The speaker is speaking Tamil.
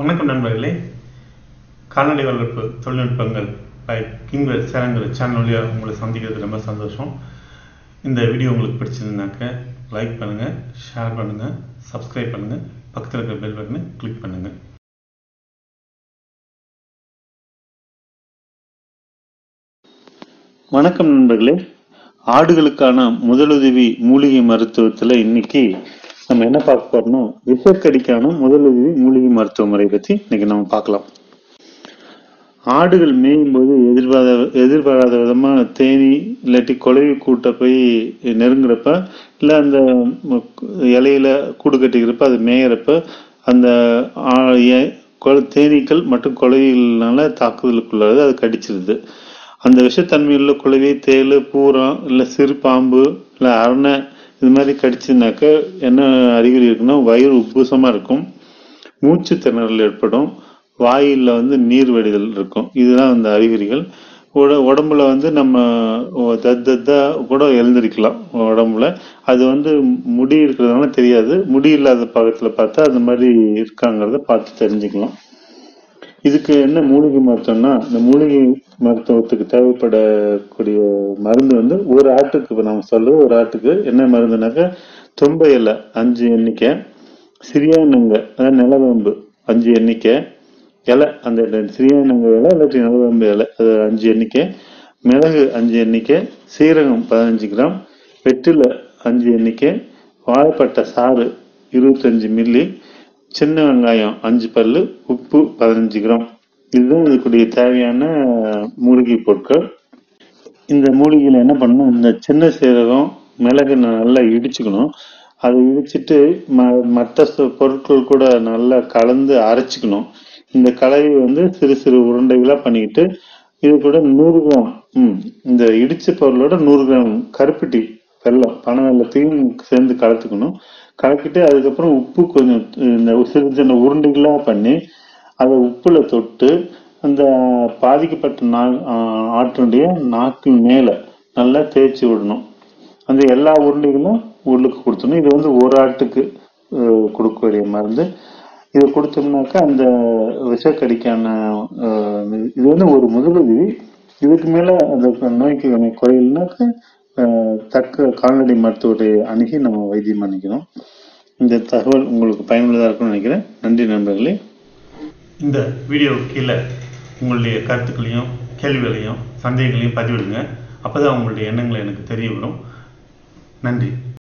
வணக்கம் நண்பர்களே கால்நடை வளர்ப்பு தொழில்நுட்பங்கள் பை கிங்வர் சேலங்கள் சேனல் வழியாக உங்களை சந்திக்கிறது ரொம்ப சந்தோஷம் இந்த வீடியோ உங்களுக்கு பிடிச்சிருந்தாக்க லைக் பண்ணுங்கள் ஷேர் பண்ணுங்கள் சப்ஸ்கிரைப் பண்ணுங்கள் பக்கத்தில் இருக்கிற பெல் பட்டனை கிளிக் பண்ணுங்கள் வணக்கம் நண்பர்களே ஆடுகளுக்கான முதலுதவி மூலிகை மருத்துவத்துல இன்னைக்கு நம்ம என்ன பார்க்க போறோம்னா விஷக்கடிக்கான முதலுதவி மூலிகை மருத்துவ முறை பத்தி இன்னைக்கு நம்ம பார்க்கலாம் ஆடுகள் மேயும் போது எதிர்பாராத எதிர்பாராத விதமா தேனி இல்லாட்டி குழவி கூட்ட போய் நெருங்குறப்ப இல்ல அந்த ம- இலையில கூடு கட்டிக்கிறப்ப அது மேயறப்ப அந்த ஆ- ஏ- கொ- தேனீக்கள் மற்றும் குழவிகள்னால தாக்குதலுக்குள்ளாது அது கடிச்சிருது அந்த விஷத்தன்மையுள்ள குளவி தேள் பூரம் இல்லை சிறு பாம்பு இல்லை அரணை இது மாதிரி கடிச்சுனாக்க என்ன அறிகுறி இருக்குன்னா வயிறு உப்புசமா இருக்கும் மூச்சு திணறல் ஏற்படும் வாயில வந்து நீர் வடிதல் இருக்கும் இதுதான் அந்த அறிகுறிகள் உட உடம்புல வந்து நம்ம ஒ- தத் தத்தா கூட எழுந்திருக்கலாம் உடம்புல அது வந்து முடி இருக்கிறதுனால தெரியாது முடி இல்லாத பக்கத்துல பார்த்தா அந்த மாதிரி இருக்காங்கிறத பார்த்து தெரிஞ்சுக்கலாம் இதுக்கு என்ன மூலிகை மருத்துவம்னா இந்த மூலிகை மருத்துவத்துக்கு தேவைப்படக்கூடிய மருந்து வந்து ஒரு ஆட்டுக்கு இப்ப நம்ம சொல்றது ஒரு ஆட்டுக்கு என்ன மருந்துனாக்க தும்பை இலை அஞ்சு எண்ணிக்கை சிறியானங்க அதாவது நிலவேம்பு அஞ்சு எண்ணிக்கை இலை அந்த சிறியானங்க இலை இல்லாட்டி நிலவேம்பு இலை அது அஞ்சு எண்ணிக்கை மிளகு அஞ்சு எண்ணிக்கை சீரகம் பதினஞ்சு கிராம் வெற்றிலை அஞ்சு எண்ணிக்கை வாழைப்பட்டை சாறு இருபத்தஞ்சு மில்லி சின்ன வெங்காயம் அஞ்சு பல்லு உப்பு பதினஞ்சு கிராம் இதுதான் இதுக்குடைய தேவையான மூலிகை பொருட்கள் இந்த மூலிகையில என்ன பண்ணணும் இந்த சின்ன சீரகம் மிளகு நல்லா இடிச்சுக்கணும் அதை இடிச்சிட்டு ம மற்ற சு- பொருட்கள் கூட நல்லா கலந்து அரைச்சிக்கணும் இந்த கலவையை வந்து சிறு சிறு உருண்டைகளா பண்ணிக்கிட்டு இது கூட நூறு கிராம் ம், இந்த இடிச்ச பொருளோட நூறு கிராம் கருப்பட்டி வெல்லம் பனை வெல்லத்தையும் சேர்ந்து கலத்துக்கணும் கலக்கிட்டு அதுக்கப்புறம் உப்பு கொஞ்சம் இந்த சிறு சின்ன உருண்டைகளா பண்ணி அதை உப்புல தொட்டு அந்த பாதிக்கப்பட்ட நா ஆஹ் ஆட்டினுடைய நாக்கு மேல நல்லா தேய்ச்சி விடணும் அந்த எல்லா உருண்டைகளும் உள்ளுக்கு கொடுத்தணும் இது வந்து ஒரு ஆட்டுக்கு அஹ், கொடுக்கக்கூடிய மருந்து இதை கொடுத்தோம்னாக்கா அந்த விஷக்கடிக்கான அஹ், இது வந்து ஒரு முதலுதவி இதுக்கு மேல அந்த நோய்க்கு குறையில்னாக்க அஹ், தக்க கால்நடை மருத்துவரை அணுகி நம்ம வைத்தியம் பண்ணிக்கணும் இந்த தகவல் உங்களுக்கு பயனுள்ளதா இருக்கும்னு நினைக்கிறேன் நன்றி நண்பர்களே இந்த வீடியோ கீழே உங்களுடைய கருத்துக்களையும் கேள்விகளையும் சந்தேகங்களையும் பதிவிடுங்க அப்பதான் உங்களுடைய எண்ணங்களை எனக்கு தெரிய வரும் நன்றி